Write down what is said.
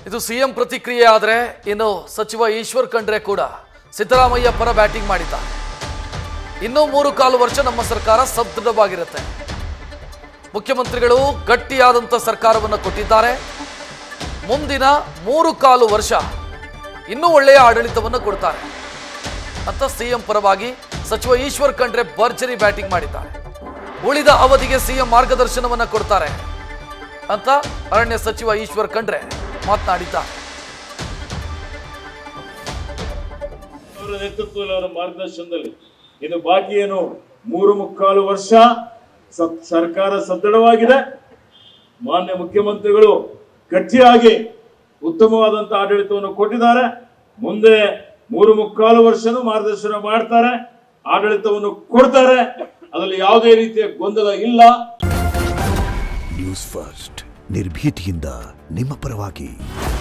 ಇದು ಸಿಎಂ ಪ್ರತಿಕ್ರಿಯೆ ಆದರೆ ಇನ್ನು ಸಚಿವ ಈಶ್ವರ್ ಖಂಡ್ರೆ ಕೂಡ ಸಿದ್ದರಾಮಯ್ಯ ಪರ ಬ್ಯಾಟಿಂಗ್ ಮಾಡಿದ್ದಾರೆ ಇನ್ನೂ ಮೂರು ಕಾಲು ವರ್ಷ ನಮ್ಮ ಸರ್ಕಾರ ಸದೃಢವಾಗಿರುತ್ತೆ ಮುಖ್ಯಮಂತ್ರಿಗಳು ಗಟ್ಟಿಯಾದಂಥ ಸರ್ಕಾರವನ್ನು ಕೊಟ್ಟಿದ್ದಾರೆ ಮುಂದಿನ ಮೂರು ಕಾಲು ವರ್ಷ ಇನ್ನೂ ಒಳ್ಳೆಯ ಆಡಳಿತವನ್ನು ಕೊಡ್ತಾರೆ ಅಂತ ಸಿಎಂ ಪರವಾಗಿ ಸಚಿವ ಈಶ್ವರ್ ಖಂಡ್ರೆ ಭರ್ಜರಿ ಬ್ಯಾಟಿಂಗ್ ಮಾಡಿದ್ದಾರೆ ಉಳಿದ ಅವಧಿಗೆ ಸಿಎಂ ಮಾರ್ಗದರ್ಶನವನ್ನ ಕೊಡ್ತಾರೆ ಅಂತ ಅರಣ್ಯ ಸಚಿವ ಈಶ್ವರ್ ಖಂಡ್ರೆ ಮಾತನಾಡಿದ್ದಾರೆ ಅವರ ನೇತೃತ್ವದಲ್ಲಿ ಅವರ ಮಾರ್ಗದರ್ಶನದಲ್ಲಿ ಇನ್ನು ಬಾಕಿ ಏನು ಮೂರು ಮುಕ್ಕಾಲು ವರ್ಷ ಸ- ಸರ್ಕಾರ ಸದೃಢವಾಗಿದೆ ಮಾನ್ಯ ಮುಖ್ಯಮಂತ್ರಿಗಳು ಗಟ್ಟಿಯಾಗಿ ಉತ್ತಮವಾದಂತ ಆಡಳಿತವನ್ನು ಕೊಟ್ಟಿದ್ದಾರೆ ಮುಂದೆ ಮೂರು ಮುಕ್ಕಾಲು ವರ್ಷನೂ ಮಾರ್ಗದರ್ಶನ ಮಾಡ್ತಾರೆ ಆಡಳಿತವನ್ನು ಕೊಡ್ತಾರೆ ಅದರಲ್ಲಿ ಯಾವುದೇ ರೀತಿಯ ಗೊಂದಲ ಇಲ್ಲ ನ್ಯೂಸ್ ಫಸ್ಟ್ ನಿರ್ಭೀತಿಯಿಂದ ನಿಮ್ಮ ಪರವಾಗಿ